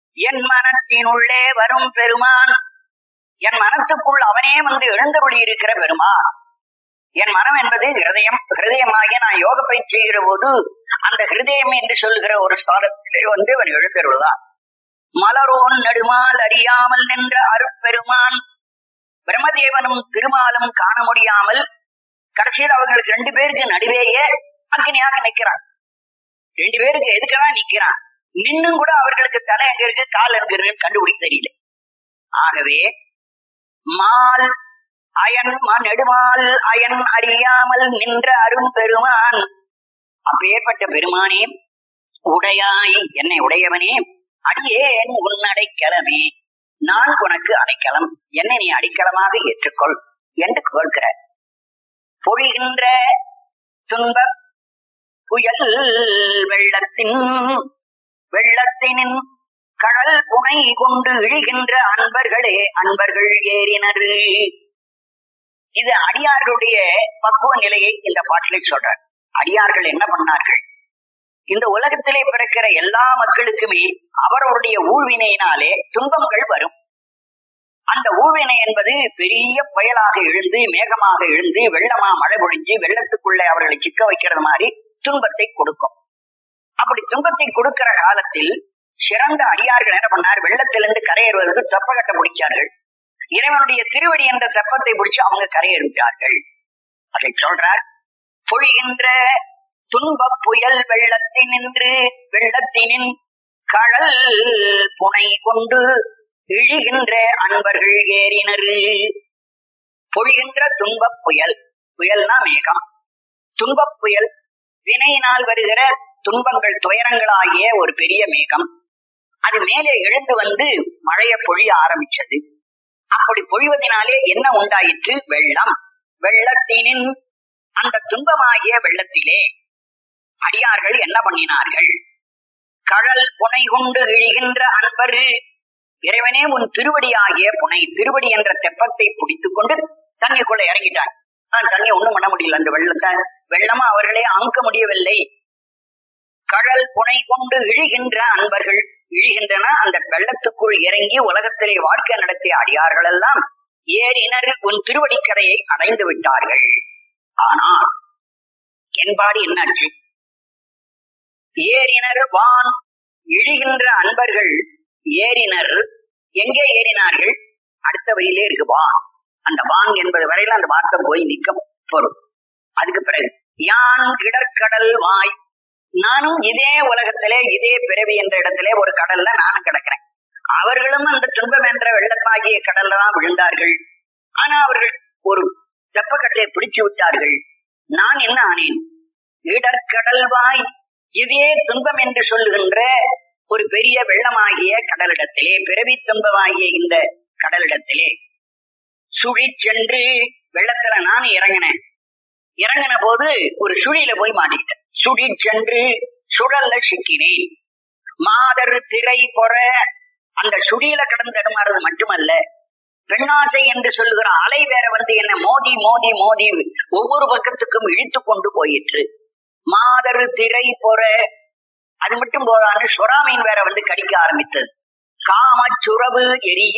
என் மனத்தினுள்ளே வரும் பெருமான் என் மனத்துக்குள் அவனே வந்து எழுந்தருளி இருக்கிற பெருமான் என் மனம் என்பது ஹிருதயம் ஹிருதயமாகிய நான் யோக பயிற்சி செய்கிற போது அந்த ஹிருதயம் என்று சொல்லுகிற ஒரு ஸ்தானத்திலே வந்து அவன் எழுந்தருள்தான் மலரோன் நடுமால் அறியாமல் நின்ற அருட்பெருமான் பிரம்மதேவனும் திருமாலும் காண முடியாமல் கடைசியில் அவர்களுக்கு ரெண்டு பேருக்கு நடுவேயே அக்னியாக நிக்கிறான் ரெண்டு பேருக்கு எதுக்கெல்லாம் நிக்கிறான் நின்னும் கூட அவர்களுக்கு தலை எங்க இருக்கு கால் எங்க இருக்குன்னு கண்டுபிடிக்க தெரியல ஆகவே மால் அயன் ம- நெடுமால் அயன் அறியாமல் நின்ற அரும் பெருமான் அப்பேற்பட்ட பெருமானே உடையாய் என்னை உடையவனே அடியேன் உன் அடைக்கலமே நான் உனக்கு அடைக்கலம் என்னை நீ அடைக்கலமாக ஏற்றுக்கொள் என்று கேட்கிற பொழிகின்ற துன்ப புயல் வெள்ளத்தின் வெள்ளத்தினின் கடல் புனை கொண்டு இழுகின்ற அன்பர்களே அன்பர்கள் ஏறினர் இது அடியார்களுடைய பக்குவ நிலையை இந்த பாட்டிலே சொல்றார் அடியார்கள் என்ன பண்ணார்கள் இந்த உலகத்திலே பிறக்கிற எல்லா மக்களுக்குமே அவர்களுடைய ஊழ்வினையினாலே துன்பங்கள் வரும் அந்த ஊழ்வினை என்பது பெரிய புயலாக எழுந்து மேகமாக எழுந்து வெள்ளமா மழை பொழிஞ்சு வெள்ளத்துக்குள்ளே அவர்களை சிக்க வைக்கிறது மாதிரி துன்பத்தை கொடுக்கும் அப்படி துன்பத்தை கொடுக்கிற காலத்தில் சிறந்த அடியார்கள் என்ன பண்ணார் வெள்ளத்திலிருந்து கரையேறுவதற்கு தெப்பக்கட்டை பிடிச்சார்கள் இறைவனுடைய திருவடி என்ற தெப்பத்தை பிடிச்சு அவங்க கரையேறுகிறார்கள் அதை சொல்றார் பொழிகின்ற துன்ப புயல் வெள்ளத்தினின்று வெள்ளத்தினின் கடல் புனை கொண்டு இழிகின்ற அன்பர்கள் ஏறினர் பொழிகின்ற துன்ப புயல் புயல்னா மேகம் துன்ப புயல் வினையினால் வருகிற துன்பங்கள் துயரங்களாகிய ஒரு பெரிய மேகம் அது மேலே எழுந்து வந்து மழைய பொழிய ஆரம்பிச்சது அப்படி பொழிவதனாலே என்ன உண்டாயிற்று வெள்ளம் வெள்ளத்தினின் அந்த துன்பமாகிய வெள்ளத்திலே அடியார்கள் என்ன பண்ணினார்கள் கடல் புனை கொண்டு இழிகின்ற அன்பர் இறைவனே உன் திருவடியாகிய புனை திருவடி என்ற தெப்பத்தை பிடித்துக் கொண்டு தண்ணிக்குள்ள இறங்கிட்டான் நான் தண்ணி ஒண்ணும் பண்ண முடியல அந்த வெள்ளத்தை வெள்ளமா அவர்களே அமுக்க முடியவில்லை கடல் புனை கொண்டு இழிகின்ற அன்பர்கள் இழிகின்றன அந்த வெள்ளத்துக்குள் இறங்கி உலகத்திலே வாழ்க்கை நடத்திய அடியார்கள் எல்லாம் ஏறினர் உன் திருவடிக்கரையை அடைந்து விட்டார்கள் ஆனால் என்பாடு என்னாச்சு ஏறினர் வான் இழிகின்ற அன்பர்கள் ஏறினர் எங்கே ஏறினார்கள் அடுத்த வழியிலே இருக்கு வான் அந்த வான் என்பது வரையில அந்த வார்த்தை போய் நிக்க போறோம் அதுக்கு பிறகு யான் கிடற்கடல் வாய் நானும் இதே உலகத்திலே இதே பிறவி என்ற இடத்திலே ஒரு கடல்ல நானும் கிடக்கிறேன் அவர்களும் அந்த துன்பம் என்ற வெள்ளத்தாகிய கடல்ல தான் விழுந்தார்கள் ஆனா அவர்கள் ஒரு செப்பக்கட்டையை பிடிச்சு விட்டார்கள் நான் என்ன ஆனேன் இடர்கடல் வாய் இதே துன்பம் என்று சொல்லுகின்ற ஒரு பெரிய வெள்ளமாகிய கடலிடத்திலே பிறவி துன்பமாகிய இந்த கடலிடத்திலே சுழி சென்று வெள்ளத்துல நான் இறங்கினேன் இறங்கின போது ஒரு சுழியில போய் மாட்டிக்கிட்டேன் சுழி சென்று சுழல்ல சிக்கினேன் மாதர் திரை பொற அந்த சுழியில கடந்து தடுமாறது மட்டுமல்ல பெண்ணாசை என்று சொல்லுகிற அலை வேற வந்து என்ன மோதி மோதி மோதி ஒவ்வொரு பக்கத்துக்கும் இழுத்து கொண்டு போயிற்று மாதர் திரை பொற அது மட்டும் போதான்னு சுறாமீன் வேற வந்து கடிக்க ஆரம்பித்தது காம சுரவு எரிய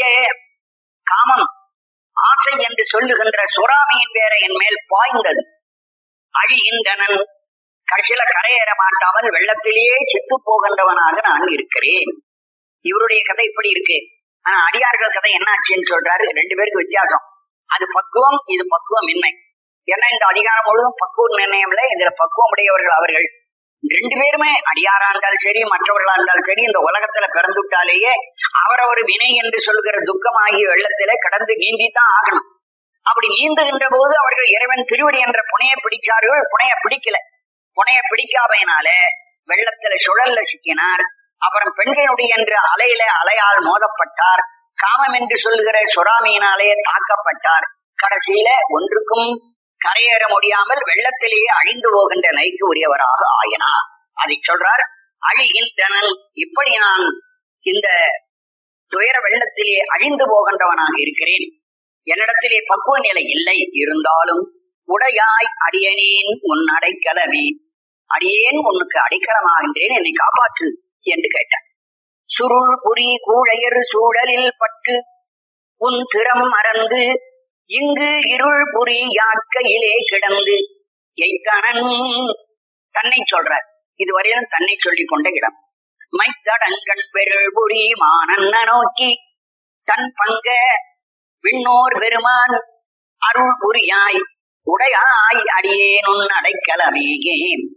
காமம் ஆசை என்று சொல்லுகின்ற சுறாமீன் வேற என் மேல் பாய்ந்தது அழிகின்றனன் கடைசியில கரையேற மாட்டாமல் வெள்ளத்திலேயே செத்து போகின்றவனாக நான் இருக்கிறேன் இவருடைய கதை இப்படி இருக்கு ஆனா அடியார்கள் கதை என்ன ஆச்சுன்னு சொல்றாரு ரெண்டு பேருக்கு வித்தியாசம் அது பக்குவம் இது பக்குவம் இன்மை ஏன்னா இந்த அதிகாரம் முழுவதும் பக்குவம் நிர்ணயம்ல இதுல பக்குவம் உடையவர்கள் அவர்கள் ரெண்டு பேருமே அடியாரா இருந்தாலும் சரி மற்றவர்களா இருந்தாலும் சரி இந்த உலகத்துல பிறந்துட்டாலேயே அவரவர் வினை என்று சொல்லுகிற துக்கமாகிய வெள்ளத்திலே கடந்து நீந்தித்தான் ஆகணும் அப்படி நீந்துகின்ற போது அவர்கள் இறைவன் திருவடி என்ற புனையை பிடிச்சார்கள் புனைய பிடிக்கல புனைய பிடிக்காமையினால வெள்ளத்துல சுழல்ல சிக்கினார் அப்புறம் பெண்களுடைய என்ற அலையில அலையால் மோதப்பட்டார் காமம் என்று சொல்லுகிற சுறாமியினாலே தாக்கப்பட்டார் கடைசியில ஒன்றுக்கும் கரையேற முடியாமல் வெள்ளத்திலேயே அழிந்து போகின்ற நிலைக்கு உரியவராக ஆயினார் அதை சொல்றார் அழிகின்றனன் இப்படி நான் இந்த துயர வெள்ளத்திலே அழிந்து போகின்றவனாக இருக்கிறேன் என்னிடத்திலே பக்குவ நிலை இல்லை இருந்தாலும் உடையாய் அடியனேன் உன் அடைக்கலமே அடியேன் உனக்கு அடைக்கலமாகின்றேன் என்னை காப்பாற்று என்று கேட்டார் சுருள் புரி கூழையர் சூழலில் பட்டு உன் திறம் மறந்து இங்கு இருள் புரி யாக்கையிலே கிடந்து எய்கணன் தன்னை சொல்றார் இதுவரையிலும் தன்னை சொல்லிக் கொண்ட இடம் மைத்தடங்கண் பெருள் புரி மானன்ன நோக்கி தன் பங்க விண்ணோர் பெருமான் அருள் புரியாய் உடையாய் அடியேன் உன் அடைக்கலமேகே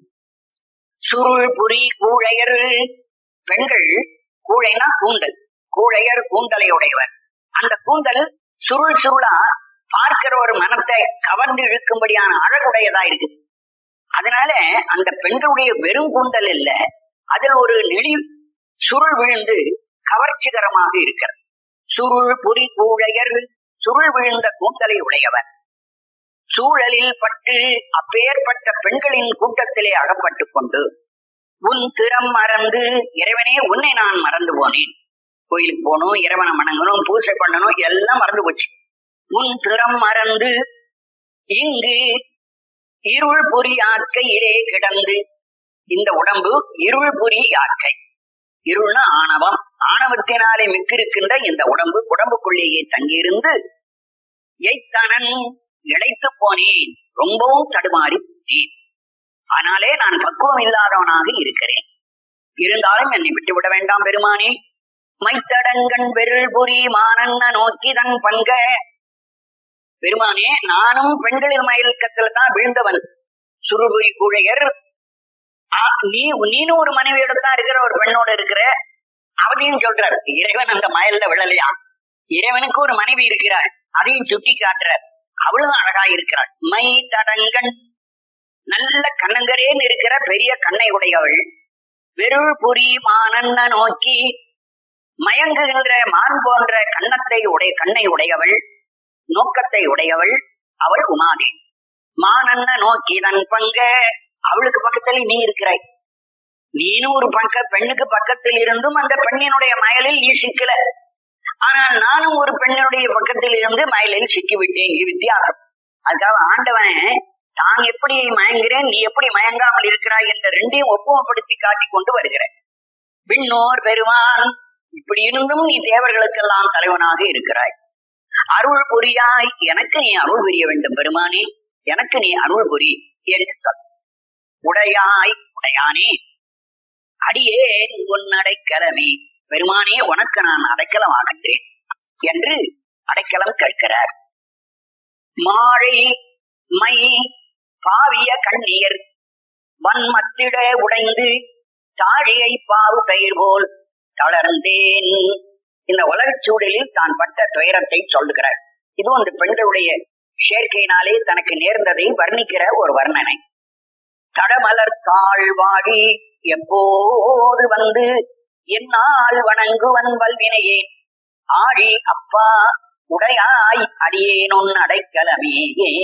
சுருள் புரி கூழையர் பெண்கள் கூழைனா கூந்தல் கூழையர் கூந்தலை உடையவர் அந்த கூந்தல் சுருள் சுருளா பார்க்கிற ஒரு மனத்தை கவர்ந்து இழுக்கும்படியான அழகுடையதா இருக்கு அதனால அந்த பெண்களுடைய வெறும் கூந்தல் இல்ல அதில் ஒரு நெளி சுருள் விழுந்து கவர்ச்சிகரமாக இருக்கிறது சுருள் புரி கூழையர் சுருள் விழுந்த கூந்தலை உடையவர் சூழலில் பட்டு அப்பேற்பட்ட பெண்களின் கூட்டத்திலே அகப்பட்டுக் கொண்டு உன் திறம் மறந்து இறைவனே உன்னை நான் மறந்து போனேன் கோயிலுக்கு போகணும் இறைவனை வணங்கணும் பூசை பண்ணணும் எல்லாம் மறந்து போச்சு உன் திறம் மறந்து இங்கு இருள் பொறி ஆக்கையிலே கிடந்து இந்த உடம்பு இருள் பொறி ஆக்கை இருள்னா ஆணவம் ஆணவத்தினாலே மிக்கிருக்கின்ற இந்த உடம்பு உடம்புக்குள்ளேயே தங்கியிருந்து எய்த்தனன் இழைத்து போனேன் ரொம்பவும் தடுமாறி போனேன் ஆனாலே நான் பக்குவம் இல்லாதவனாக இருக்கிறேன் இருந்தாலும் என்னை விட்டுவிட வேண்டாம் பெருமானே மைத்தடங்கண் வெருள் புரி மானன்ன நோக்கி தன் பங்க பெருமானே நானும் பெண்களின் மயக்கத்துல தான் விழுந்தவன் சுருபுரி கூழையர் ஆ, நீ நீனும் ஒரு மனைவியோட தான் இருக்கிற ஒரு பெண்ணோட இருக்கிற அவனையும் சொல்றார் இறைவன் அந்த மயல்ல விழலையா இறைவனுக்கு ஒரு மனைவி இருக்கிறாள் அதையும் சுட்டி காட்டுறார் அவளும் அழகா இருக்கிறாள் மை தடங்கண் நல்ல கண்ணங்கரேன்னு இருக்கிற பெரிய கண்ணை உடையவள் வெருள் புரி மானன்ன நோக்கி மயங்குகின்ற மான் போன்ற கண்ணத்தை உடைய கண்ணை உடையவள் நோக்கத்தை உடையவள் அவள் உமாதே மானன்ன நோக்கி தன் பங்க அவளுக்கு பக்கத்துல நீ இருக்கிறாய் நீனும் ஒரு பக்க பெண்ணுக்கு பக்கத்தில் இருந்தும் அந்த பெண்ணினுடைய மயலில் நீ சிக்கல ஆனால் நானும் ஒரு பெண்ணினுடைய பக்கத்தில் இருந்து மயலில் சிக்கிவிட்டேன் இது வித்தியாசம் அதுக்காக ஆண்டவன் தான் எப்படி மயங்குறேன் நீ எப்படி மயங்காமல் இருக்கிறாய் என்ற ரெண்டையும் ஒப்புமைப்படுத்தி காட்டிக் கொண்டு வருகிறேன் விண்ணோர் பெருமான் இப்படி இருந்தும் நீ தேவர்களுக்கெல்லாம் தலைவனாக இருக்கிறாய் அருள் புரியாய் எனக்கு நீ அருள் புரிய வேண்டும் பெருமானே எனக்கு நீ அருள் புரி என்று சொல் உடையாய் உடையானே அடியேன் உன் அடைக்கலமே பெருமானே உனக்கு நான் அடைக்கலம் ஆகின்றேன் என்று அடைக்கலம் கேட்கிறார் மாழை மை பாவிய கண்ணீர் வன்மத்திட உடைந்து தாழியை பாவு பெயர் போல் தளர்ந்தேன் இந்த உலகச் சூழலில் தான் பட்ட துயரத்தை சொல்லுகிறார் இது அந்த பெண்களுடைய சேர்க்கையினாலே தனக்கு நேர்ந்ததை வர்ணிக்கிற ஒரு வர்ணனை தடமலர் கால் வாடி எப்போது வந்து என்னால் வணங்குவன் வல்வினையேன் ஆழி அப்பா உடையாய் அடியேனொன் அடைக்கலமே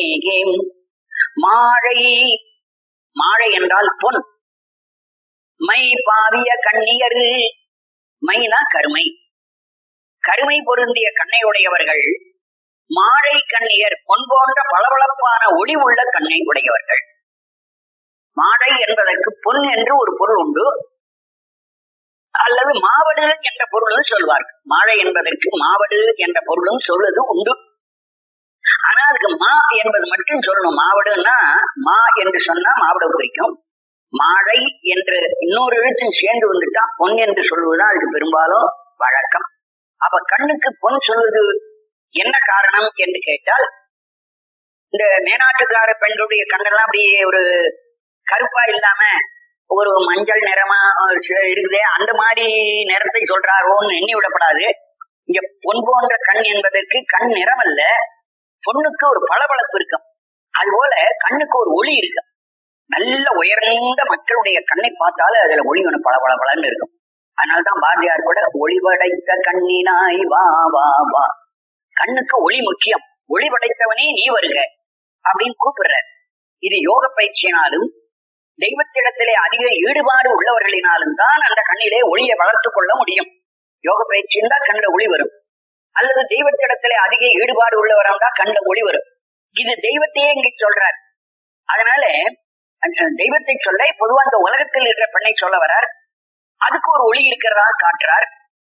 மாழை மாழை என்றால் பொன் மை பாவிய கண்ணியரு மைனா கருமை கருமை பொருந்திய கண்ணை உடையவர்கள் மாழை கண்ணியர் பொன் போன்ற பளபளப்பான ஒளி உள்ள கண்ணை உடையவர்கள் மாழை என்பதற்கு பொன் என்று ஒரு பொருள் உண்டு அல்லது மாவடு என்ற பொருளும் சொல்வார்கள் மாழை என்பதற்கு மாவடு என்ற பொருளும் சொல்வது உண்டு ஆனா அதுக்கு மா என்பது மட்டும் சொல்லணும் மாவடுன்னா மா என்று சொன்னா மாவடு குறிக்கும் மாழை என்று இன்னொரு எழுத்தும் சேர்ந்து வந்துட்டா பொன் என்று சொல்வதுதான் அதுக்கு பெரும்பாலும் வழக்கம் அப்ப கண்ணுக்கு பொன் சொல்வது என்ன காரணம் என்று கேட்டால் இந்த மேனாட்டுக்கார பெண்களுடைய கண்ணெல்லாம் அப்படியே ஒரு கருப்பா இல்லாம ஒரு மஞ்சள் நிறமா ஒரு சில இருக்குதே அந்த மாதிரி நிறத்தை சொல்றாரோன்னு எண்ணி விடப்படாது இங்க பொன் போன்ற கண் என்பதற்கு கண் நிறம் அல்ல பொண்ணுக்கு ஒரு பளபளப்பு இருக்கும் அதுபோல கண்ணுக்கு ஒரு ஒளி இருக்கு நல்ல உயர்ந்த மக்களுடைய கண்ணை பார்த்தாலும் அதுல ஒளி ஒண்ணு பல பல பலன்னு இருக்கும் அதனாலதான் பாரதியார் கூட ஒளி படைத்த கண்ணினாய் வா வா வா கண்ணுக்கு ஒளி முக்கியம் ஒளி படைத்தவனே நீ வருக அப்படின்னு கூப்பிடுறார் இது யோக பயிற்சியினாலும் தெய்வத்திடத்திலே அதிக ஈடுபாடு உள்ளவர்களினாலும் தான் அந்த கண்ணிலே ஒளியை வளர்த்துக் கொள்ள முடியும் யோக பயிற்சியின் தான் கண்ணில் ஒளி வரும் அல்லது தெய்வத்திடத்திலே அதிக ஈடுபாடு உள்ளவரம் தான் கண்ணில் ஒளி வரும் இது தெய்வத்தையே இங்கே சொல்றார் அதனால அந்த தெய்வத்தை சொல்ல பொதுவா அந்த உலகத்தில் இருக்கிற பெண்ணை சொல்ல வரார் அதுக்கு ஒரு ஒளி இருக்கிறதா காட்டுறார்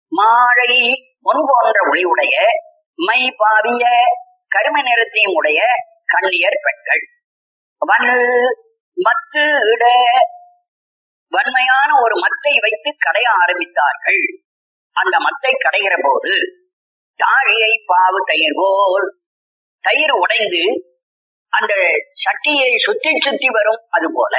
மாழை பொன் போன்ற ஒளியுடைய மை பாவிய கருமை நிறத்தையும் உடைய கண்ணியர் பெண்கள் வன் மத்து இட வன்மையான ஒரு மத்தை வைத்து கடைய ஆரம்பித்தார்கள் அந்த மத்தை கடைகிற போது தாழியை பாவு தயிர் போல் தயிர் உடைந்து அந்த சட்டியை சுற்றி சுற்றி வரும் அது போல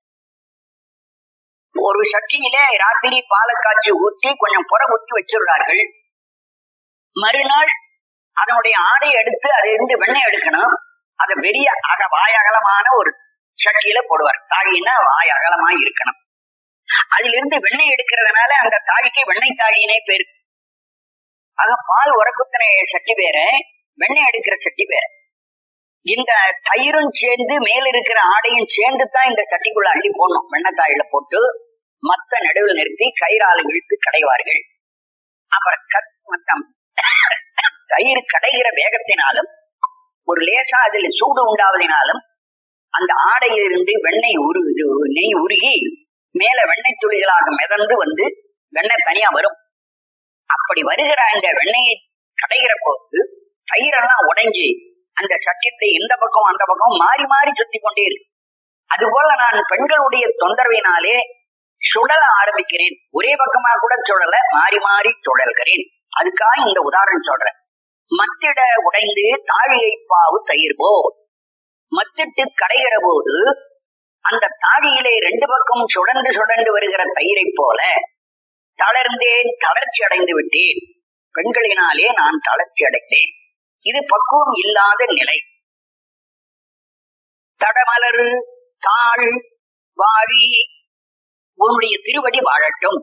ஒரு சட்டியில ராத்திரி பாலை காய்ச்சி ஊற்றி கொஞ்சம் புற ஊற்றி வச்சிருந்தார்கள் மறுநாள் அதனுடைய ஆடை எடுத்து அதிலிருந்து வெண்ணெய் எடுக்கணும் அதை பெரிய அக வாய் அகலமான ஒரு சட்டியில போடுவார் தாழின்னா வாய் அகலமா இருக்கணும் அதிலிருந்து வெண்ணெய் எடுக்கிறதுனால அந்த தாழிக்கு வெண்ணெய் தாழினே பேரு ஆக பால் உரக்குத்தனை சட்டி வேற வெண்ணெய் எடுக்கிற சட்டி வேற இந்த தயிரும் சேர்ந்து மேல இருக்கிற ஆடையும் சேர்ந்து தான் இந்த சட்டிக்குள்ள அள்ளி போடணும் வெண்ணத்தாயில போட்டு மத்த நடுவில் நிறுத்தி கயிறால இழுத்து கடைவார்கள் அப்புறம் கத் மத்தம் தயிர் கடைகிற வேகத்தினாலும் ஒரு லேசா அதில் சூடு உண்டாவதினாலும் அந்த ஆடையிலிருந்து வெண்ணெய் உரு இது நெய் உருகி மேல வெண்ணெய் துளிகளாக மிதந்து வந்து வெண்ணெய் தனியா வரும் அப்படி வருகிற அந்த வெண்ணெயை கடைகிற போது தயிரெல்லாம் உடைஞ்சு அந்த சத்தியத்தை இந்த பக்கம் அந்த பக்கம் மாறி மாறி சுத்தி கொண்டே இருக்கு அதுபோல நான் பெண்களுடைய தொந்தரவினாலே சுழல ஆரம்பிக்கிறேன் ஒரே பக்கமா கூட சுழல மாறி மாறி சுழல்கிறேன் அதுக்காக இந்த உதாரணம் சொல்றேன் மத்திட உடைந்து தாழியை பாவு தயிர் போ மத்திட்டு கடைகிற போது அந்த தாழியிலே ரெண்டு பக்கம் சுழன்று சுழன்று வருகிற தயிரை போல தளர்ந்தேன் தளர்ச்சி அடைந்து விட்டேன் பெண்களினாலே நான் தளர்ச்சி அடைந்தேன் இது பக்குவம் இல்லாத நிலை தடமலர் தாழ் வாழி உன்னுடைய திருவடி வாழட்டும்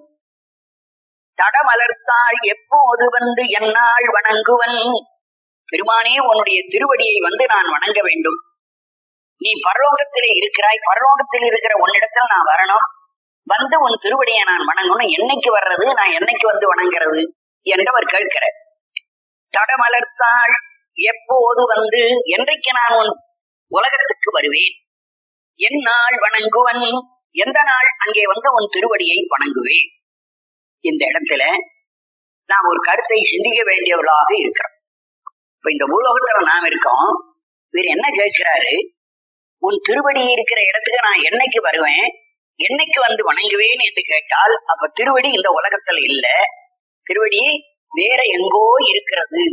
தடமலர்த்தாள் எப்போது வந்து என்னால் வணங்குவன் பெருமானே உன்னுடைய திருவடியை வந்து நான் வணங்க வேண்டும் நீ பரலோகத்திலே இருக்கிறாய் பரலோகத்தில் இருக்கிற உன்னிடத்தில் நான் வரணும் வந்து உன் திருவடியை நான் வணங்கணும் என்னைக்கு வர்றது நான் என்னைக்கு வந்து வணங்குறது என்றவர் கேட்கிறார் தடமலர்த்தாள் எப்போது வந்து என்றைக்கு நான் உன் உலகத்துக்கு வருவேன் என் நாள் வணங்குவன் எந்த நாள் அங்கே வந்து உன் திருவடியை வணங்குவேன் இந்த இடத்துல நாம் ஒரு கருத்தை சிந்திக்க வேண்டியவர்களாக இருக்கிறோம் இப்ப இந்த பூலோகத்துல நாம் இருக்கோம் இவர் என்ன கேட்கிறாரு உன் திருவடி இருக்கிற இடத்துக்கு நான் என்னைக்கு வருவேன் என்னைக்கு வந்து வணங்குவேன் என்று கேட்டால் அப்ப திருவடி இந்த உலகத்துல இல்ல திருவடி வேற எங்கோ இருக்கிறது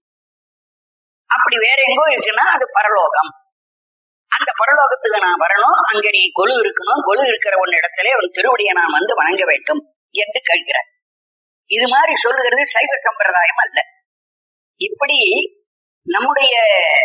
அப்படி வேற எங்கோ இருக்குன்னா அது பரலோகம் அந்த பரலோகத்துக்கு நான் வரணும் அங்க நீ கொலு இருக்கணும் கொலு இருக்கிற ஒரு இடத்துல உன் திருவடியை நான் வந்து வணங்க வேண்டும் என்று கேட்கிறார் இது மாதிரி சொல்லுகிறது சைவ சம்பிரதாயம் அல்ல இப்படி நம்முடைய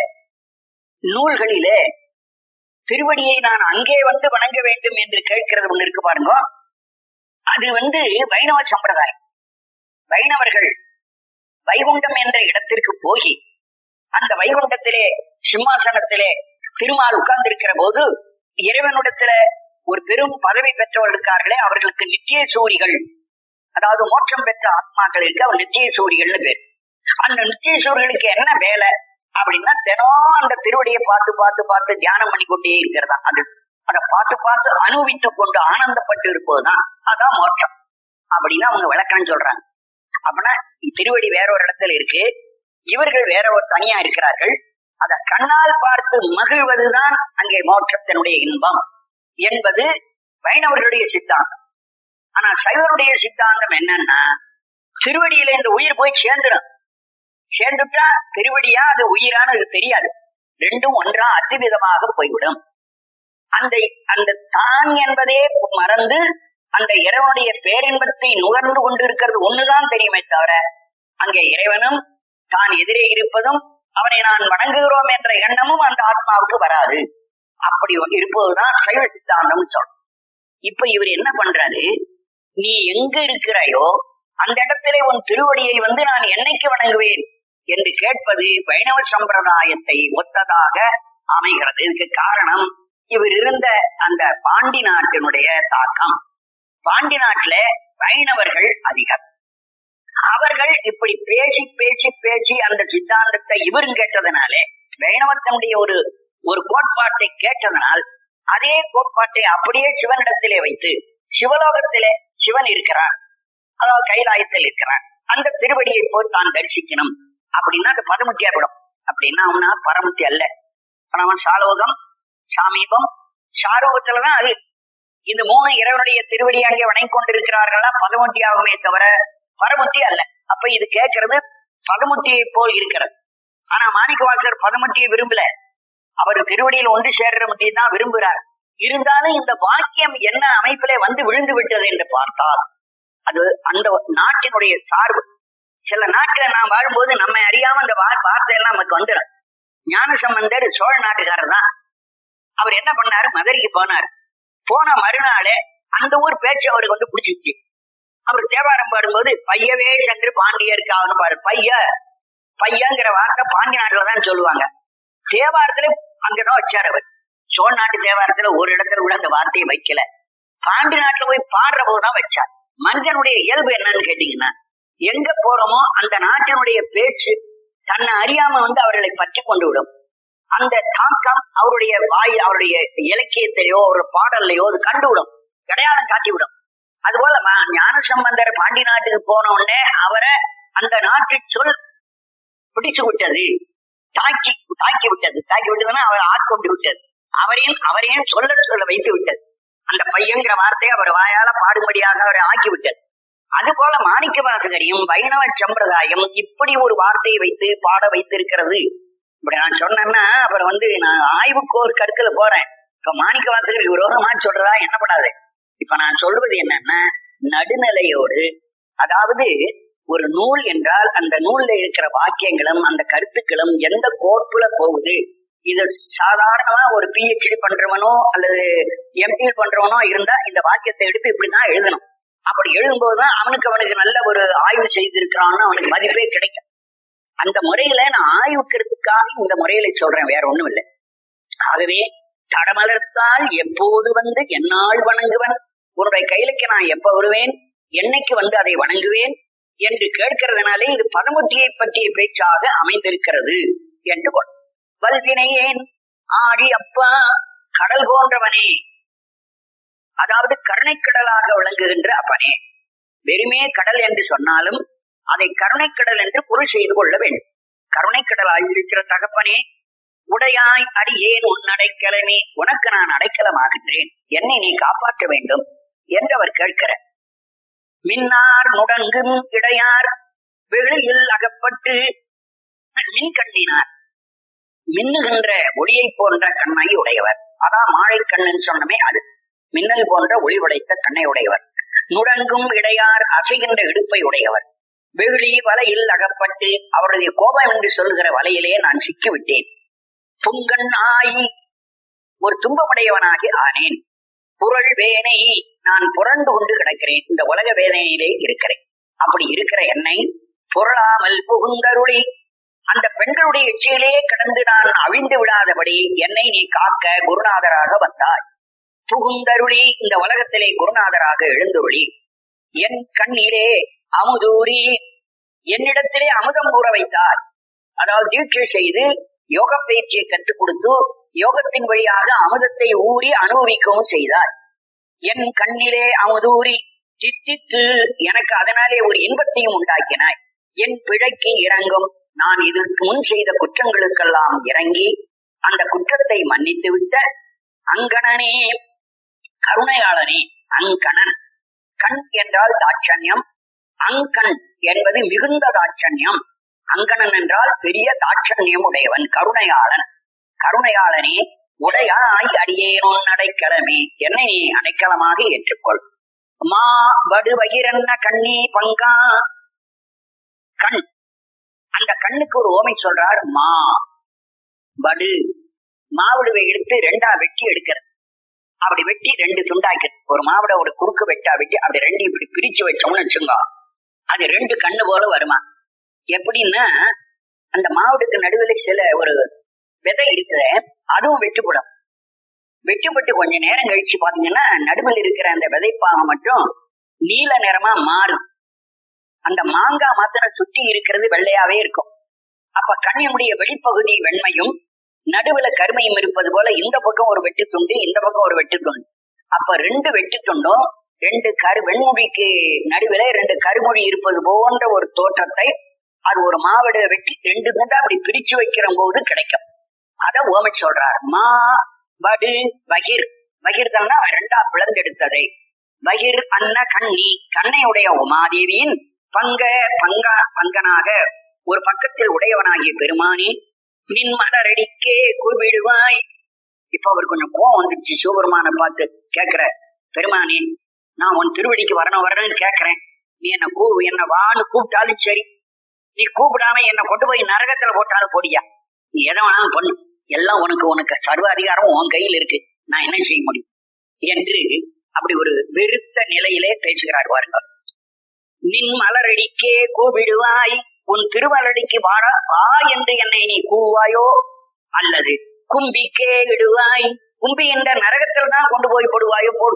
நூல்களிலே திருவடியை நான் அங்கே வந்து வணங்க வேண்டும் என்று கேட்கிறது ஒண்ணு இருக்கு பாருங்க அது வந்து வைணவ சம்பிரதாயம் வைணவர்கள் வைகுண்டம் என்ற இடத்திற்கு போய் அந்த வைகுண்டத்திலே சிம்மாசனத்திலே திருமால் உட்கார்ந்திருக்கிற போது இறைவனிடத்துல ஒரு பெரும் பதவி பெற்றவர்களுக்கார்களே அவர்களுக்கு நித்திய சூரிகள் அதாவது மோட்சம் பெற்ற ஆத்மாக்களுக்கு அவர் நித்திய சூரிகள்னு பேர் அந்த நித்திய சூரியர்களுக்கு என்ன வேலை அப்படின்னா தினம் அந்த திருவடியை பார்த்து பார்த்து பார்த்து தியானம் பண்ணி கொண்டே இருக்கிறதா அது அதை பார்த்து பார்த்து அனுபவித்துக் கொண்டு ஆனந்தப்பட்டு இருப்பதுதான் அதான் மோட்சம் அப்படின்னு அவங்க விளக்கம் சொல்றாங்க அப்படின்னா திருவடி வேற ஒரு இடத்துல இருக்கு இவர்கள் வேற ஒரு தனியா இருக்கிறார்கள் அத கண்ணால் பார்த்து மகிழ்வதுதான் அங்கே மோட்சத்தினுடைய இன்பம் என்பது வைணவர்களுடைய சித்தாந்தம் ஆனா சைவருடைய சித்தாந்தம் என்னன்னா திருவடியில இந்த உயிர் போய் சேர்ந்துடும் சேர்ந்துட்டா திருவடியா அது உயிரான அது தெரியாது ரெண்டும் ஒன்றா அத்திவிதமாக போய்விடும் அந்த அந்த தான் என்பதே மறந்து அந்த இறைவனுடைய பேரின்பத்தை நுகர்ந்து கொண்டிருக்கிறது ஒண்ணுதான் தெரியுமே தவிர அங்கே இறைவனும் தான் எதிரே இருப்பதும் அவனை நான் வணங்குகிறோம் என்ற எண்ணமும் அந்த ஆத்மாவுக்கு வராது அப்படி இருப்பதுதான் சைவ சித்தாந்தம் சொல்றோம் இப்ப இவர் என்ன பண்றாரு நீ எங்க இருக்கிறாயோ அந்த இடத்திலே உன் திருவடியை வந்து நான் என்னைக்கு வணங்குவேன் என்று கேட்பது வைணவ சம்பிரதாயத்தை ஒத்ததாக அமைகிறது இதுக்கு காரணம் இவர் இருந்த அந்த பாண்டி நாட்டினுடைய தாக்கம் பாண்டி நாட்டுல வைணவர்கள் அதிகம் அவர்கள் இப்படி பேசி பேசி பேசி அந்த சித்தாந்தத்தை இவரும் கேட்டதனாலே வைணவத்தினுடைய ஒரு ஒரு கோட்பாட்டை கேட்டதனால் அதே கோட்பாட்டை அப்படியே சிவனிடத்திலே வைத்து சிவலோகத்திலே சிவன் இருக்கிறார் அதாவது கைலாயத்தில் இருக்கிறார் அந்த திருவடியை போய் தான் தரிசிக்கணும் அப்படின்னா அது பதமுத்தியா கூடும் அப்படின்னா அவனா பரமுத்தி அல்ல ஆனா அவன் சாலோகம் சாமீபம் சாரூபத்துலதான் அது இந்த மூணு இறைவனுடைய திருவடி அங்கே வணங்கி கொண்டிருக்கிறார்களா பதமுத்தி ஆகுமே தவிர பரமுத்தி அல்ல அப்ப இது கேட்கறது பதமுத்தியை போல் இருக்கிறது ஆனா மாணிக்கவாசர் பதமுத்தியை விரும்பல அவர் திருவடியில் ஒன்று சேர்ற முத்தியை தான் விரும்புகிறார் இருந்தாலும் இந்த வாக்கியம் என்ன அமைப்பிலே வந்து விழுந்து விட்டது என்று பார்த்தால் அது அந்த நாட்டினுடைய சார்பு சில நாட்டுல நான் வாழும்போது நம்ம அறியாம அந்த வா- வார்த்தை எல்லாம் நமக்கு வந்துடும் ஞான சம்பந்தர் சோழ நாட்டுக்காரர் தான் அவர் என்ன பண்ணாரு மதுரைக்கு போனார் போன மறுநாளே அந்த ஊர் பேச்சு அவருக்கு வந்து பிடிச்சிருச்சு அவர் தேவாரம் பாடும்போது பையவே சென்று பாண்டியருக்கு ஆகணும் பாரு பைய பையங்கிற வார்த்தை பாண்டிய நாட்டுல தான் சொல்லுவாங்க தேவாரத்துல அங்கதான் வச்சார் அவர் சோழ நாட்டு தேவாரத்துல ஒரு இடத்துல கூட அந்த வார்த்தையை வைக்கல பாண்டி நாட்டுல போய் பாடுற போதுதான் வச்சார் மனிதனுடைய இயல்பு என்னன்னு கேட்டீங்கன்னா எங்க போறோமோ அந்த நாட்டினுடைய பேச்சு தன்னை அறியாம வந்து அவர்களை பற்றி கொண்டு விடும் அந்த தாக்கம் அவருடைய வாய் அவருடைய இலக்கியத்திலேயோ ஒரு பாடல்லையோ அது கண்டுவிடும் அடையாளம் காட்டிவிடும் அதுபோல ம- ஞான சம்பந்தர் பாண்டி நாட்டுக்கு போன உடனே அவரை அந்த நாட்டு சொல் பிடிச்சு விட்டது தாக்கி தாக்கி விட்டது தாக்கி விட்டதுன்னா அவர் ஆட்கொண்டு விட்டது அவரையும் அவரையும் சொல்ல சொல்ல வைத்து விட்டது அந்த பையங்கிற வார்த்தையை அவர் வாயால பாடும்படியாக அவரை ஆக்கி விட்டது அதுபோல மாணிக்க வாசகரையும் வைணவ சம்பிரதாயம் இப்படி ஒரு வார்த்தையை வைத்து பாட வைத்திருக்கிறது இப்படி நான் சொன்னேன்னா அப்புறம் வந்து நான் ஆய்வுக்கு ஒரு கருத்துல போறேன் இப்ப மாணிக்க வாசகருக்கு விரோதமா சொல்றதா என்னப்படாது இப்ப நான் சொல்வது என்னன்னா நடுநிலையோடு அதாவது ஒரு நூல் என்றால் அந்த நூல்ல இருக்கிற வாக்கியங்களும் அந்த கருத்துக்களும் எந்த கோர்ப்புல போகுது இது சாதாரணமா ஒரு பிஹெச்டி பண்றவனோ அல்லது எம்பிஏ பண்றவனோ இருந்தா இந்த வாக்கியத்தை எடுத்து இப்படிதான் எழுதணும் அப்படி எழுதும்போதுதான் அவனுக்கு அவனுக்கு நல்ல ஒரு ஆய்வு செய்திருக்கிறான்னு அவனுக்கு மதிப்பே கிடைக்கும் அந்த முறையில நான் ஆய்வுக்கிறதுக்காக இந்த முறையில சொல்றேன் வேற ஒண்ணும் இல்லை ஆகவே தடமலர்த்தால் எப்போது வந்து என்னால் வணங்குவன் உன்னுடைய கையிலுக்கு நான் எப்ப வருவேன் என்னைக்கு வந்து அதை வணங்குவேன் என்று கேட்கிறதுனாலே இது பதமுத்தியை பற்றிய பேச்சாக அமைந்திருக்கிறது என்று கொள் வல்வினையேன் ஆடி அப்பா கடல் போன்றவனே அதாவது கருணைக்கடலாக விளங்குகின்ற அப்பனே வெறுமே கடல் என்று சொன்னாலும் அதை கருணைக்கடல் என்று பொருள் செய்து கொள்ள வேண்டும் கருணைக்கடலாய் இருக்கிற தகப்பனே உடையாய் அடியேன் உன் அடைக்கலமே உனக்கு நான் அடைக்கலமாகின்றேன் என்னை நீ காப்பாற்ற வேண்டும் என்று அவர் கேட்கிறார் மின்னார் முடங்கும் இடையார் வெளியில் அகப்பட்டு மின் கண்ணினார் மின்னுகின்ற ஒளியை போன்ற கண்ணை உடையவர் அதான் மாழை கண்ணுன்னு சொன்னமே அது மின்னல் போன்ற ஒளி உடைத்த கண்ணை உடையவர் நுடங்கும் இடையார் அசைகின்ற இடுப்பை உடையவர் வெகுளி வலையில் அகப்பட்டு அவருடைய கோபம் என்று சொல்லுகிற வலையிலே நான் சிக்கிவிட்டேன் புங்கன் ஆயி ஒரு துன்பமுடையவனாகி ஆனேன் புரள் வேனை நான் புரண்டு கொண்டு கிடக்கிறேன் இந்த உலக வேதனையிலே இருக்கிறேன் அப்படி இருக்கிற என்னை புரளாமல் புகுந்தருளி அந்த பெண்களுடைய எச்சியிலே கடந்து நான் அழிந்து விடாதபடி என்னை நீ காக்க குருநாதராக வந்தாய் புகுந்தருளி இந்த உலகத்திலே குருநாதராக எழுந்துருளி என் கண்ணீரே அமுதூரி என்னிடத்திலே அமுதம் கூற வைத்தார் அதாவது தீட்சை செய்து யோக பயிற்சியை கற்றுக் கொடுத்து யோகத்தின் வழியாக அமுதத்தை ஊறி அனுபவிக்கவும் செய்தார் என் கண்ணிலே அமுதூரி சித்தித்து எனக்கு அதனாலே ஒரு இன்பத்தையும் உண்டாக்கினாய் என் பிழைக்கு இறங்கும் நான் இதற்கு முன் செய்த குற்றங்களுக்கெல்லாம் இறங்கி அந்த குற்றத்தை மன்னித்து விட்ட அங்கணனே கருணையாளனே அங்கணன் கண் என்றால் தாட்சண்யம் அங்கண் என்பது மிகுந்த தாட்சண்யம் அங்கணன் என்றால் பெரிய தாட்சண்யம் உடையவன் கருணையாளன் கருணையாளனே உடையாய் அடியேனோன் அடைக்கலமே என்னை நீ அடைக்கலமாக ஏற்றுக்கொள் மா வடு வகிரன்ன கண்ணி பங்கா கண் அந்த கண்ணுக்கு ஒரு ஓமை சொல்றார் மா வடு மாவிடுவை எடுத்து ரெண்டா வெட்டி எடுக்கிறது அப்படி வெட்டி ரெண்டு துண்டாக்கிறது ஒரு மாவிட ஒரு குறுக்கு வெட்டா வெட்டி அப்படி ரெண்டு இப்படி பிரிச்சு வச்சோம்னு வச்சுங்க அது ரெண்டு கண்ணு போல வருமா எப்படின்னா அந்த மாவுடுக்கு நடுவில் சில ஒரு விதை இருக்கிற அதுவும் வெட்டுப்படும் வெட்டுப்பட்டு கொஞ்ச நேரம் கழிச்சு பாத்தீங்கன்னா நடுவில் இருக்கிற அந்த விதைப்பாகம் மட்டும் நீல நிறமா மாறும் அந்த மாங்காய் மாத்திரம் சுத்தி இருக்கிறது வெள்ளையாவே இருக்கும் அப்ப கண்ணினுடைய வெளிப்பகுதி வெண்மையும் நடுவுல கருமையும் இருப்பது போல இந்த பக்கம் ஒரு வெட்டு துண்டு இந்த பக்கம் ஒரு வெட்டு துண்டு அப்ப ரெண்டு வெட்டு துண்டும் ரெண்டு கரு வெண்முடிக்கு நடுவில ரெண்டு கருமொழி இருப்பது போன்ற ஒரு தோற்றத்தை அது ஒரு மாவடு வெட்டி ரெண்டு துண்டா அப்படி பிரிச்சு வைக்கிற போது கிடைக்கும் அத ஓமை சொல்றார் மா வடு பகிர் பகிர்தல்னா ரெண்டா பிளந்தெடுத்ததை பகிர் அன்ன கண்ணி கண்ணையுடைய உமாதேவியின் பங்க பங்க பங்கனாக ஒரு பக்கத்தில் உடையவனாகிய பெருமானி நின் மலரடிக்கே கூப்பிடுவாய் இப்ப அவர் கொஞ்சம் கோவம் வந்துருச்சு சிவபெருமான பார்த்து கேக்குற பெருமானே நான் உன் திருவடிக்கு வரணும் வரணும்னு கேக்குறேன் நீ என்ன கூ என்ன வான்னு கூப்பிட்டாலும் சரி நீ கூப்பிடாம என்ன கொண்டு போய் நரகத்துல போட்டாலும் போடியா நீ எதை வேணாலும் பண்ணு எல்லாம் உனக்கு உனக்கு சர்வ அதிகாரம் உன் கையில் இருக்கு நான் என்ன செய்ய முடியும் என்று அப்படி ஒரு வெறுத்த நிலையிலே பேசுகிறார் பாருங்க நின் மலரடிக்கே கூப்பிடுவாய் உன் திருமலடிக்கு வாடா வா என்று என்னை நீ கூவாயோ அல்லது கும்பிக்கே இடுவாய் கும்பி என்ற நரகத்தில் தான் கொண்டு போய் போடுவாயோ போடு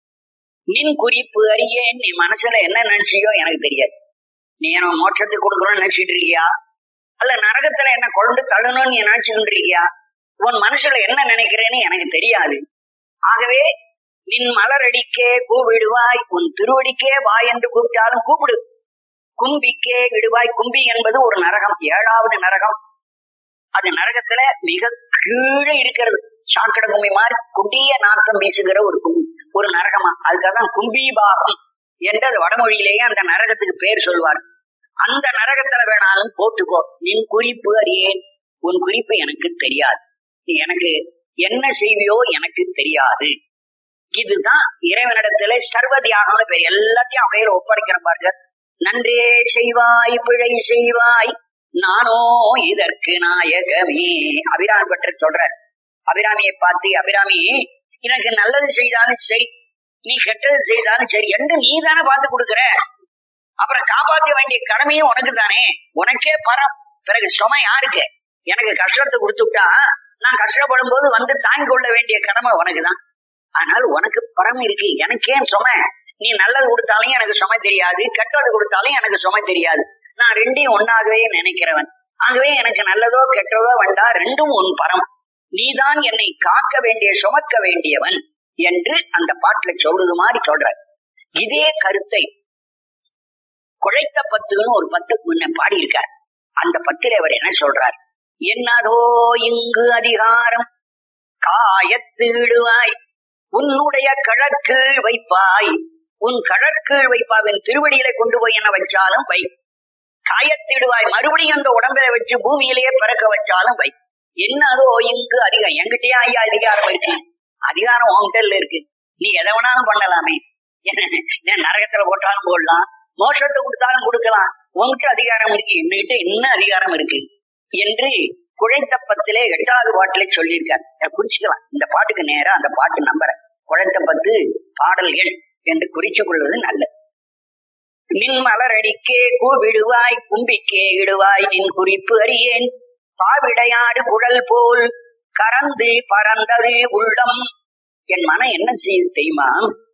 நின் குறிப்பு அறியேன் நீ மனசுல என்ன நினைச்சியோ எனக்கு தெரியாது நீ என்ன மோட்சத்துக்கு கொடுக்கணும்னு நினைச்சிட்டு இருக்கியா அல்ல நரகத்துல என்ன கொண்டு தள்ளணும்னு நீ நினைச்சுக்கிட்டு இருக்கியா உன் மனசுல என்ன நினைக்கிறேன்னு எனக்கு தெரியாது ஆகவே நின் மலரடிக்கே கூவிடுவாய் உன் திருவடிக்கே வா என்று கூப்பிட்டாலும் கூப்பிடு கும்பிக்கே விடுவாய் கும்பி என்பது ஒரு நரகம் ஏழாவது நரகம் அது நரகத்துல மிக கீழே இருக்கிறது சாக்கடை கும்பி மாதிரி கொடிய நாட்டம் வீசுகிற ஒரு கும்பி ஒரு நரகமா அதுக்காக தான் கும்பிபாகம் என்று அது வடமொழியிலேயே அந்த நரகத்துக்கு பேர் சொல்வார் அந்த நரகத்துல வேணாலும் போட்டுக்கோ நின் குறிப்பு அறியேன் உன் குறிப்பு எனக்கு தெரியாது நீ எனக்கு என்ன செய்வியோ எனக்கு தெரியாது இதுதான் இறைவனிடத்துல சர்வ தியாகம்னு பேர் எல்லாத்தையும் அவன் கையில ஒப்படைக்கிற பாருங்க நன்றே செய்வாய் பிழை செய்வாய் நானோ இதற்கு நாயகமே அபிராமி பற்றி சொல்ற அபிராமியை பார்த்து அபிராமி எனக்கு நல்லது செய்தாலும் சரி நீ கெட்டது செய்தாலும் சரி என்று நீ தானே பார்த்து கொடுக்குற அப்புறம் காப்பாற்ற வேண்டிய கடமையும் உனக்கு தானே உனக்கே பரம் பிறகு சுமை யாருக்கு எனக்கு கஷ்டத்தை கொடுத்துட்டா நான் கஷ்டப்படும் போது வந்து தாங்கிக் கொள்ள வேண்டிய கடமை உனக்கு தான் ஆனால் உனக்கு பரம் இருக்கு எனக்கே சுமை நீ நல்லது கொடுத்தாலும் எனக்கு சுமை தெரியாது கெட்டது கொடுத்தாலும் எனக்கு சுமை தெரியாது நான் ரெண்டையும் ஒன்னாகவே நினைக்கிறவன் ஆகவே எனக்கு நல்லதோ கெட்டதோ வேண்டா ரெண்டும் உன் பரம் நீதான் என்னை காக்க வேண்டிய சுமக்க வேண்டியவன் என்று அந்த பாட்டுல சொல்றது மாதிரி சொல்ற இதே கருத்தை குழைத்த பத்துன்னு ஒரு பத்து முன்ன பாடியிருக்கார் அந்த பத்திரை அவர் என்ன சொல்றார் என்னதோ இங்கு அதிகாரம் காயத்தீடுவாய் உன்னுடைய கடற்கீழ் வைப்பாய் உன் கடற்கீழ் வைப்பாவின் திருவடியில கொண்டு போய் என்ன வச்சாலும் வை காயத்திடுவாய் மறுபடியும் அந்த உடம்பை வச்சு பூமியிலேயே பிறக்க வச்சாலும் வை என்னதோ இங்கு அதிகம் என்கிட்டயே ஐயா அதிகாரம் இருக்கு அதிகாரம் உன்கிட்ட இருக்கு நீ எதை வேணாலும் பண்ணலாமே என்ன நரகத்துல போட்டாலும் போடலாம் மோசத்தை கொடுத்தாலும் கொடுக்கலாம் உன்கிட்ட அதிகாரம் இருக்கு என்னகிட்ட என்ன அதிகாரம் இருக்கு என்று குழைத்தப்பத்திலே எட்டாவது பாட்டிலே சொல்லியிருக்கார் இதை குறிச்சுக்கலாம் இந்த பாட்டுக்கு நேரா அந்த பாட்டு நம்புற குழைத்தப்பத்து பாடல் எண் என்று குறிச்சு கொள்வது நல்லது நின் மலரடிக்கே கூவிடுவாய் கும்பிக்கே இடுவாய் நின் குறிப்பு அறியேன் பாவிடையாடு குழல் போல் கறந்து பறந்தது உள்ளம் என் மனம் என்ன செய்யுது தெரியுமா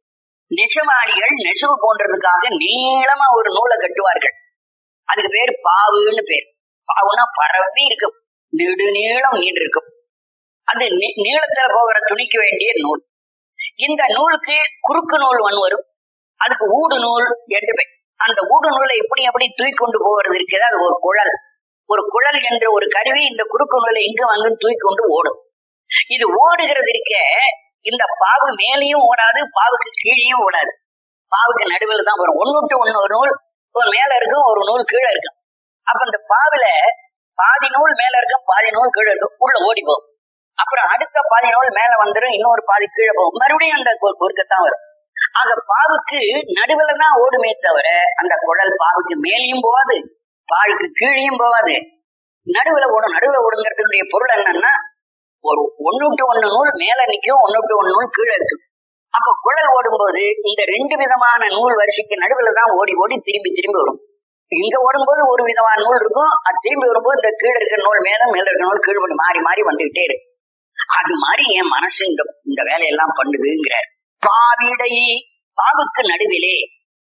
நெசவாளிகள் நெசவு போன்றதுக்காக நீளமா ஒரு நூலை கட்டுவார்கள் அதுக்கு பேர் பாவுன்னு பேர் பாவுனா பரவி இருக்கும் நெடு நீளம் நீண்டு இருக்கும் அந்த நீ- நீளத்துல போகிற துணிக்கு வேண்டிய நூல் இந்த நூலுக்கு குறுக்கு நூல் ஒன்று வரும் அதுக்கு ஊடு நூல் என்று பெயர் அந்த ஊடு நூலை எப்படி எப்படி தூக்கி கொண்டு போகிறது இருக்கிறது அது ஒரு குழல் ஒரு குழல் என்ற ஒரு கருவி இந்த குறுக்கு நூலை இங்கு வந்து தூக்கி கொண்டு ஓடும் இது ஓடுகிறது இருக்க இந்த பாவு மேலேயும் ஓடாது பாவுக்கு கீழேயும் ஓடாது பாவுக்கு நடுவில் தான் வரும் ஒண்ணு விட்டு ஒண்ணு ஒரு நூல் ஒரு மேல இருக்கும் ஒரு நூல் கீழே இருக்கும் அப்ப இந்த பாவுல பாதி நூல் மேல இருக்கும் பாதி நூல் கீழே இருக்கும் உள்ள ஓடி போகும் அப்புறம் அடுத்த பாதி நூல் மேல வந்துடும் இன்னொரு பாதி கீழே போகும் மறுபடியும் அந்த கு- குறுக்கத்தான் வரும் ஆக பாவுக்கு நடுவுல தான் ஓடுமே தவிர அந்த குழல் பாவுக்கு மேலேயும் போகாது பாவுக்கு கீழேயும் போகாது நடுவுல ஓடும் நடுவுல ஓடுங்கிறதுடைய பொருள் என்னன்னா ஒரு ஒண்ணு விட்டு ஒண்ணு நூல் மேல நிக்கும் ஒண்ணு விட்டு ஒண்ணு நூல் கீழே இருக்கும் அப்ப குழல் ஓடும்போது இந்த ரெண்டு விதமான நூல் வரிசைக்கு நடுவுல தான் ஓடி ஓடி திரும்பி திரும்பி வரும் இங்க ஓடும்போது ஒரு விதமான நூல் இருக்கும் அது திரும்பி வரும்போது இந்த கீழே இருக்கிற நூல் மேல மேல இருக்கிற நூல் கீழே பண்ணி மாறி மாறி வந்துகிட்டே இருக்கு அது மாதிரி என் மனசு இந்த இந்த வேலையெல்லாம் பண்ணுதுங்கிறார் பாவிடை பாவுக்கு நடுவிலே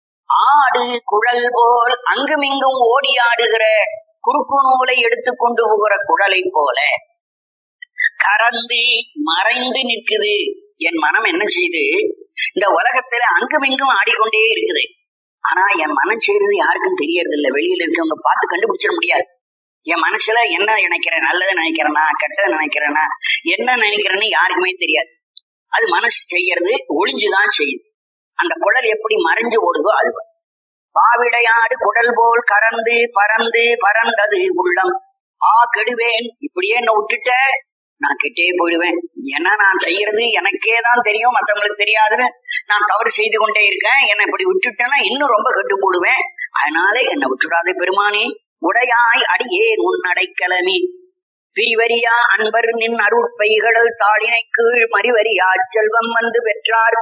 ஆடு குழல் போல் அங்குமிங்கும் ஓடி ஆடுகிற குறுக்கு நூலை எடுத்து கொண்டு போகிற குழலை போல கறந்து மறைந்து நிற்குது என் மனம் என்ன செய்து இந்த உலகத்துல அங்குமிங்கும் ஆடிக்கொண்டே இருக்குது ஆனா என் மனம் செய்யறது யாருக்கும் தெரியறது இல்ல வெளியில இருக்கவங்க பார்த்து கண்டுபிடிச்சிட முடியாது என் மனசுல என்ன நினைக்கிறேன் நல்லதை நினைக்கிறேனா கெட்டதை நினைக்கிறேனா என்ன நினைக்கிறேன்னு யாருக்குமே தெரியாது அது மனசு செய்யறது ஒளிஞ்சுதான் செய்யுது அந்த குழல் எப்படி மறைஞ்சு ஓடுதோ அது பாவிடையாடு குடல் போல் கறந்து பறந்து பறந்தது உள்ளம் ஆ கெடுவேன் இப்படியே என்ன விட்டுட்ட நான் கெட்டே போயிடுவேன் ஏன்னா நான் செய்யறது எனக்கே தான் தெரியும் மத்தவங்களுக்கு தெரியாதுன்னு நான் தவறு செய்து கொண்டே இருக்கேன் என்னை இப்படி விட்டுட்டேன்னா இன்னும் ரொம்ப கெட்டு போடுவேன் அதனால என்னை விட்டுடாதே பெருமானே உடையாய் அடியே உன் அடைக்கலமே பிரிவரியா அன்பர் நின் அருட்பைகள் தாளினை கீழ் மறிவரியா செல்வம் வந்து பெற்றார்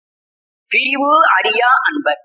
பிரிவு அறியா அன்பர்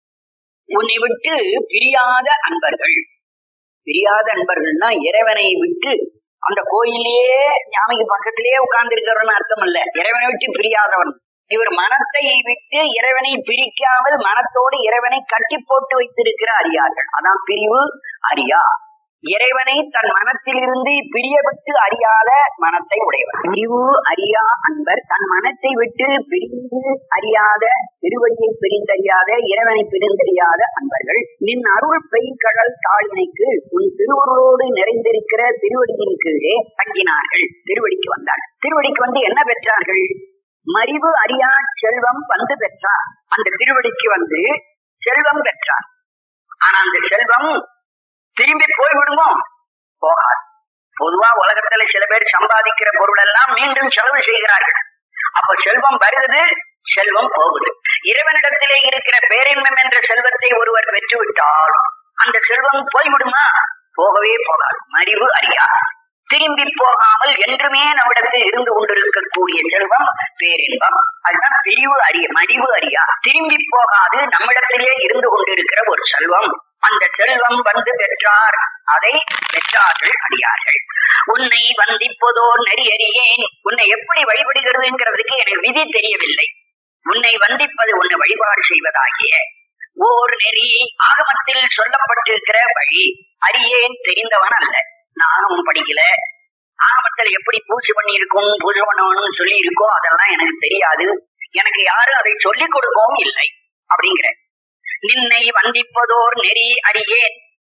உன்னை விட்டு பிரியாத அன்பர்கள் பிரியாத அன்பர்கள்னா இறைவனை விட்டு அந்த கோயிலேயே ஞாமிக்கு பக்கத்திலேயே உட்கார்ந்து இருக்கிறவன் அர்த்தம் இல்ல இறைவனை விட்டு பிரியாதவன் இவர் மனத்தை விட்டு இறைவனை பிரிக்காமல் மனத்தோடு இறைவனை கட்டி போட்டு வைத்திருக்கிற அறியார்கள் அதான் பிரிவு அறியா இறைவனை தன் மனத்திலிருந்து பிரியவிட்டு அறியாத மனத்தை உடையவர் பிரிவு அறியா அன்பர் தன் மனத்தை விட்டு பிரிந்து அறியாத திருவடியை பிரிந்தறியாத இறைவனை பிரிந்தறியாத அன்பர்கள் நின் அருள் பெய்கடல் தாளினைக்கு உன் திருவருளோடு நிறைந்திருக்கிற திருவடியின் கீழே தங்கினார்கள் திருவடிக்கு வந்தார்கள் திருவடிக்கு வந்து என்ன பெற்றார்கள் மறிவு அறியா செல்வம் வந்து பெற்றார் அந்த திருவடிக்கு வந்து செல்வம் பெற்றார் ஆனா அந்த செல்வம் திரும்பி போய்விடுமோ போகாது பொதுவா உலகத்துல சில பேர் சம்பாதிக்கிற பொருள் எல்லாம் மீண்டும் செலவு செய்கிறார்கள் அப்ப செல்வம் வருகிறது செல்வம் போகுது இறைவனிடத்திலே இருக்கிற பேரின்பம் என்ற செல்வத்தை ஒருவர் பெற்றுவிட்டால் அந்த செல்வம் போய்விடுமா போகவே போகாது மறிவு அறியா திரும்பி போகாமல் என்றுமே நம்மிடத்தில் இருந்து கொண்டிருக்கக்கூடிய செல்வம் பேரின்பம் அதுதான் பிரிவு அறிய மறிவு அறியா திரும்பி போகாது நம்மிடத்திலே இருந்து கொண்டிருக்கிற ஒரு செல்வம் அந்த செல்வம் வந்து பெற்றார் அதை பெற்றார்கள் அடியார்கள் உன்னை வந்திப்பதோர் நெறியறியேன் உன்னை எப்படி வழிபடுகிறதுங்கிறதுக்கு எனக்கு விதி தெரியவில்லை உன்னை வந்திப்பது உன்னை வழிபாடு செய்வதாகிய ஓர் நெறி ஆகமத்தில் சொல்லப்பட்டிருக்கிற வழி அறியேன் தெரிந்தவன் அல்ல நானும் படிக்கல ஆகமத்தில் எப்படி பூஜை பண்ணி இருக்கும் பூஜை பண்ணணும்னு சொல்லி இருக்கோ அதெல்லாம் எனக்கு தெரியாது எனக்கு யாரும் அதை சொல்லிக் கொடுக்கவும் இல்லை அப்படிங்கிற நின்னை வந்திப்பதோர் நெறி அறியேன்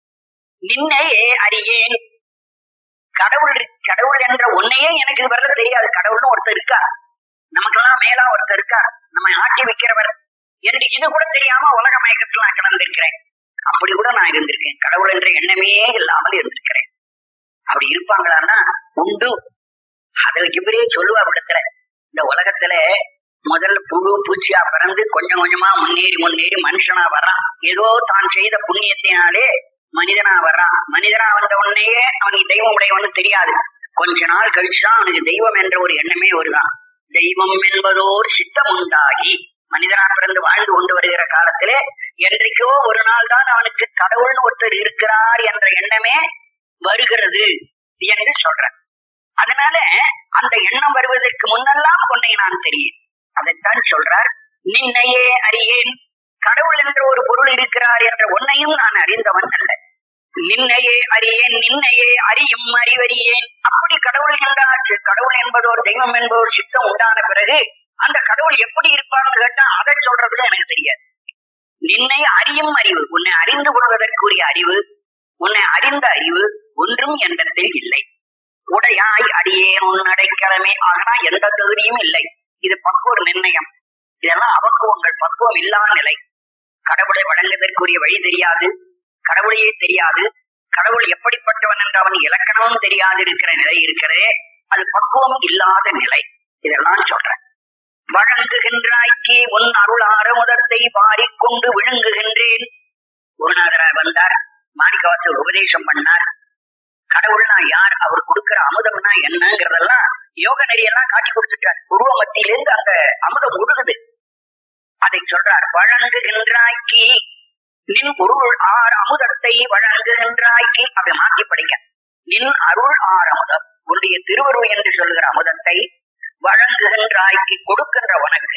நின்னையே அறியேன் கடவுள் இரு- கடவுள் என்ற ஒன்னையே எனக்கு வரல தெரியாது கடவுள்னு ஒருத்தர் இருக்கா நமக்கெல்லாம் மேலா ஒருத்தர் இருக்கா நம்ம ஆட்டி வைக்கிறவர் எனக்கு இது கூட தெரியாம உலக மயக்கத்துல நான் கலந்திருக்கிறேன் அப்படி கூட நான் இருந்திருக்கேன் கடவுள் என்ற எண்ணமே இல்லாமல் இருந்திருக்கிறேன் அப்படி இருப்பாங்களான்னா உண்டு அதை இவரே சொல்லுவார் இடத்துல இந்த உலகத்துல முதல்ல புழு பூச்சியா பிறந்து கொஞ்சம் கொஞ்சமா முன்னேறி முன்னேறி மனுஷனா வர்றான் ஏதோ தான் செய்த புண்ணியத்தினாலே மனிதனா வர்றான் மனிதனா வந்த உடனேயே அவனுக்கு தெய்வம் உடையவனு தெரியாது கொஞ்ச நாள் கழிச்சுதான் அவனுக்கு தெய்வம் என்ற ஒரு எண்ணமே வருதான் தெய்வம் என்பதோர் சித்தம் உண்டாகி மனிதனா பிறந்து வாழ்ந்து கொண்டு வருகிற காலத்திலே என்றைக்கோ ஒரு நாள் தான் அவனுக்கு கடவுள்னு ஒருத்தர் இருக்கிறார் என்ற எண்ணமே வருகிறது என்று சொல்றேன் அதனால அந்த எண்ணம் வருவதற்கு முன்னெல்லாம் உன்னை நான் தெரியும் அதைத்தான் சொல்றார் நின்னையே அறியேன் கடவுள் என்ற ஒரு பொருள் இருக்கிறார் என்ற உன்னையும் நான் அறிந்தவன் அல்ல நின்னையே அறியேன் நின்னையே அறியும் அறிவறியேன் அப்படி கடவுள் என்றால் சி- கடவுள் என்பதோர் தெய்வம் என்பதோர் சித்தம் உண்டான பிறகு அந்த கடவுள் எப்படி இருப்பார்னு கேட்டா அதை சொல்றதுல எனக்கு தெரியாது நின்னை அறியும் அறிவு உன்னை அறிந்து கொள்வதற்குரிய அறிவு உன்னை அறிந்த அறிவு ஒன்றும் எண்ணத்தில் இல்லை உடையாய் அடியேன் உன் அடைக்கலமே ஆகனா எந்த தகுதியும் இல்லை இது பக்குவ நிர்ணயம் இதெல்லாம் அவக்குவங்கள் பக்குவம் இல்லாத நிலை கடவுளை வழங்குவதற்குரிய வழி தெரியாது கடவுளையே தெரியாது கடவுள் எப்படிப்பட்டவன் என்று அவன் இலக்கணமும் தெரியாது இருக்கிற நிலை இருக்கிறதே அது பக்குவம் இல்லாத நிலை இதெல்லாம் சொல்றேன் வழங்குகின்றாய்க்கு உன் அருள் ஆரமுதத்தை வாரிக்கொண்டு விழுங்குகின்றேன் குருநாதரார் வந்தார் மாணிக்கவாசர் உபதேசம் பண்ணார் கடவுள்னா யார் அவர் கொடுக்கிற அமுதம்னா என்னங்கிறதெல்லாம் யோக நெறியெல்லாம் காட்சி கொடுத்துட்டார் உருவ மத்தியிலிருந்து அந்த அமுதம் உருகுது அதை சொல்றார் வழங்குகின்றாய்க்கு நின் பொருள் ஆர் அமுதத்தை வழங்குகின்றாய்க்கு அப்படி மாற்றி படிக்க நின் அருள் ஆர் அமுதம் உன்னுடைய திருவருள் என்று சொல்லுகிற அமுதத்தை வழங்குகின்றாய்க்கு கொடுக்கின்ற உனக்கு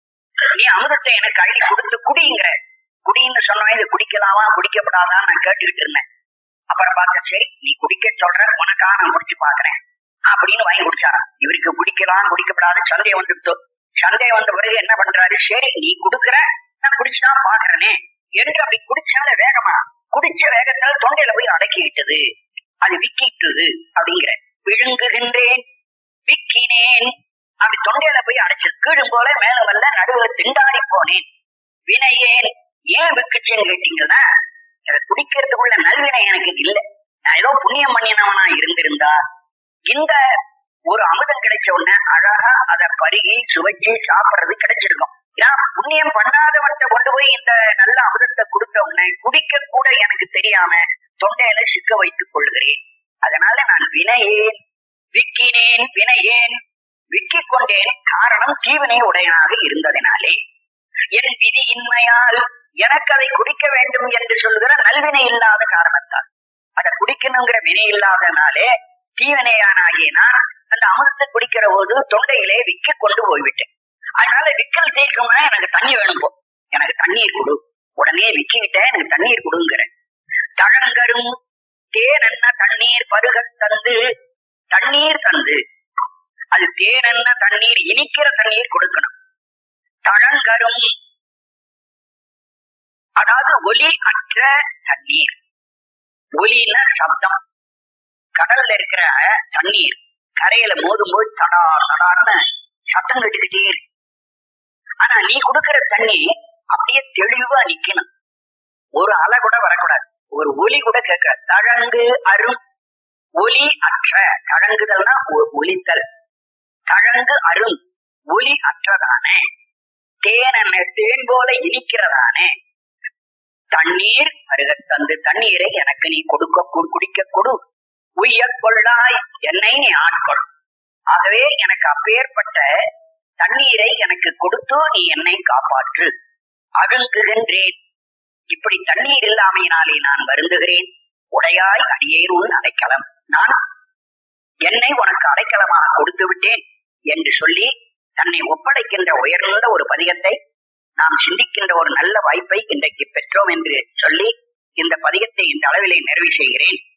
நீ அமுதத்தை எனக்கு அள்ளி கொடுத்து குடிங்கிற குடின்னு சொன்னா இது குடிக்கலாமா குடிக்கப்படாதான்னு நான் கேட்டுக்கிட்டு இருந்தேன் அப்புறம் பார்த்தேன் சரி நீ குடிக்க சொல்ற உனக்காக நான் குடிச்சு பாக்குறேன் அப்படின்னு வாங்கி குடிச்சாராம் இவருக்கு குடிக்கலாம் குடிக்கப்படாது சந்தேகம் வந்துட்டு சந்தேகம் வந்த பிறகு என்ன பண்றாரு சரி நீ குடுக்கற நான் குடிச்சுதான் பாக்குறேனே என்று அப்படி குடிச்சால வேகமா குடிச்ச வேகத்தால தொண்டையில போய் அடக்கிக்கிட்டது அது விக்கிட்டது அப்படிங்கிற விழுங்குகின்றேன் விக்கினேன் அப்படி தொண்டையில போய் அடைச்சது கீழும் போல மேல வல்ல நடுவுல திண்டாடி போனேன் வினையேன் ஏன் விக்குச்சுன்னு கேட்டீங்கன்னா இதை குடிக்கிறதுக்குள்ள நல்வினை எனக்கு இல்லை நான் ஏதோ புண்ணியம் பண்ணினவனா இருந்திருந்தா இந்த ஒரு அமுதம் கிடைச்ச உடனே அழகா அதை பருகி சுவைச்சு சாப்பிடுறது கிடைச்சிருக்கும் நான் புண்ணியம் பண்ணாதவன்கிட்ட கொண்டு போய் இந்த நல்ல அமுதத்தை கொடுத்த உடனே குடிக்க கூட எனக்கு தெரியாம தொண்டையில சிக்க வைத்துக் கொள்கிறேன் அதனால நான் வினையேன் விக்கினேன் வினையேன் விக்கிக் கொண்டேன் காரணம் தீவினை உடையனாக இருந்ததினாலே என் விதி இன்மையால் எனக்கு அதை குடிக்க வேண்டும் என்று சொல்கிற நல்வினை இல்லாத காரணத்தால் அதை குடிக்கணுங்கிற வினை இல்லாதனாலே தீவினையானாகிய நான் அந்த அமிர்தத்தை குடிக்கிற போது தொண்டையிலே விக்க கொண்டு போய்விட்டேன் அதனால விக்கல் தேய்க்கும்னா எனக்கு தண்ணி வேணும் போ எனக்கு தண்ணீர் கொடு உடனே விக்கிக்கிட்ட எனக்கு தண்ணீர் கொடுங்கிற தழங்கரும் தேன் என்ன தண்ணீர் பருக தந்து தண்ணீர் தந்து அது தேன் என்ன தண்ணீர் இனிக்கிற தண்ணீர் கொடுக்கணும் தழங்கரும் அதாவது ஒலி அற்ற தண்ணீர் ஒலின்னா சப்தம் கடல்ல இருக்கிற தண்ணீர் கரையில மோதும் போது தடா தடார்னு சத்தம் கட்டுக்கிட்டே இருக்கு ஆனா நீ கொடுக்கிற தண்ணி அப்படியே தெளிவா நிக்கணும் ஒரு அலை கூட வரக்கூடாது ஒரு ஒலி கூட கேட்க தழங்கு அரும் ஒலி அற்ற தழங்குதல்னா ஒ- ஒலித்தல் தழங்கு அரும் ஒலி அற்றதானே தேன் தேன் போல இனிக்கிறதானே தண்ணீர் அருகத் தந்து தண்ணீரை எனக்கு நீ கொடுக்க கு- குடிக்க கொடு உய்ய கொள்ளாய் என்னை நீ ஆட்கொள் ஆகவே எனக்கு அப்பேற்பட்ட தண்ணீரை எனக்கு கொடுத்து நீ என்னை காப்பாற்று அழுங்குகின்றேன் இப்படி தண்ணீர் இல்லாமையினாலே நான் வருந்துகிறேன் உடையாய் அடியேன் உன் அடைக்கலம் நான் என்னை உனக்கு அடைக்கலமாக கொடுத்து விட்டேன் என்று சொல்லி தன்னை ஒப்படைக்கின்ற உயர்ந்த ஒரு பதிகத்தை நாம் சிந்திக்கின்ற ஒரு நல்ல வாய்ப்பை இன்றைக்கு பெற்றோம் என்று சொல்லி இந்த பதிகத்தை இந்த அளவிலே நிறைவு செய்கிறேன்